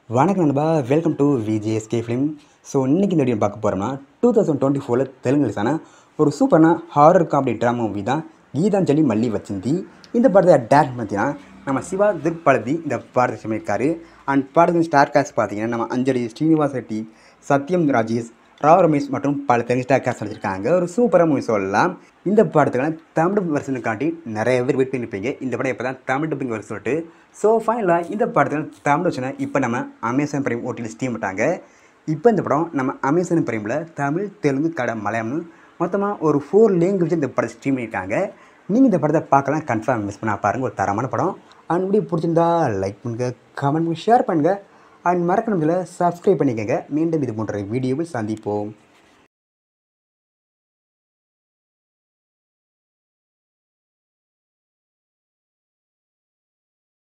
வணக்கம் நண்பா welcome to VJSK film so இன்றைக்கி இந்த வீடியோ பார்க்க போகிறோம்னா டூ தௌசண்ட் டுவெண்ட்டி ஃபோரில் தெலுங்கு ரிலீஸான ஒரு சூப்பரான ஹாரர் காமெடி ட்ராமா மூவி தான் கீதாஞ்சலி மல்லி வச்சிந்தி இந்த படத்தை டேரக்ட் பார்த்தீங்கன்னா நம்ம சிவா திக் பழதி இந்த படத்தை சமைக்காரு அண்ட் படத்தின் ஸ்டார் காஸ்ட் பார்த்தீங்கன்னா நம்ம அஞ்சலி ஸ்ரீனிவாஸ் ரெட்டி சத்யம் ராஜேஷ் ராவ் ரமேஷ் மற்றும் பல தெலுங்கு ஸ்டார் காஸ்ட் நடிச்சிருக்காங்க ஒரு சூப்பராக மூவி சொல்லலாம் இந்த படத்துக்கான தமிழ் வெர்ஷனுக்காண்டி நிறைய பேர் வெயிட் பண்ணியிருப்பீங்க இந்த படம் இப்போ தான் தமிழ் டப்பிங் வருஷம் சொல்லிட்டு ஸோ ஃபைனலாக இந்த படத்தில் தமிழ் வெர்ஷனை இப்போ நம்ம அமேசான் பிரைம் ஓட்டியில் ஸ்டீம் பண்ணிட்டாங்க இப்போ இந்த படம் நம்ம அமேசான் பிரைமில் தமிழ் தெலுங்கு கடை மலையாளம்னு மொத்தமாக ஒரு ஃபோர் லேங்குவேஜ் இந்த படம் ஸ்ட்ரீம் பண்ணியிருக்காங்க நீங்கள் இந்த படத்தை பார்க்கலாம் கன்ஃபார்ம் மிஸ் பண்ண பாருங்கள் ஒரு தரமான படம் அண்ட் வீடியோ பிடிச்சிருந்தா லைக் பண்ணுங்கள் கமெண்ட் ஷேர் பண்ணுங்கள் அண்ட் மறக்கணும்ல சப்ஸ்கிரைப் பண்ணிக்கங்க மீண்டும் இது போன்ற வீடியோவில் சந்திப்போம்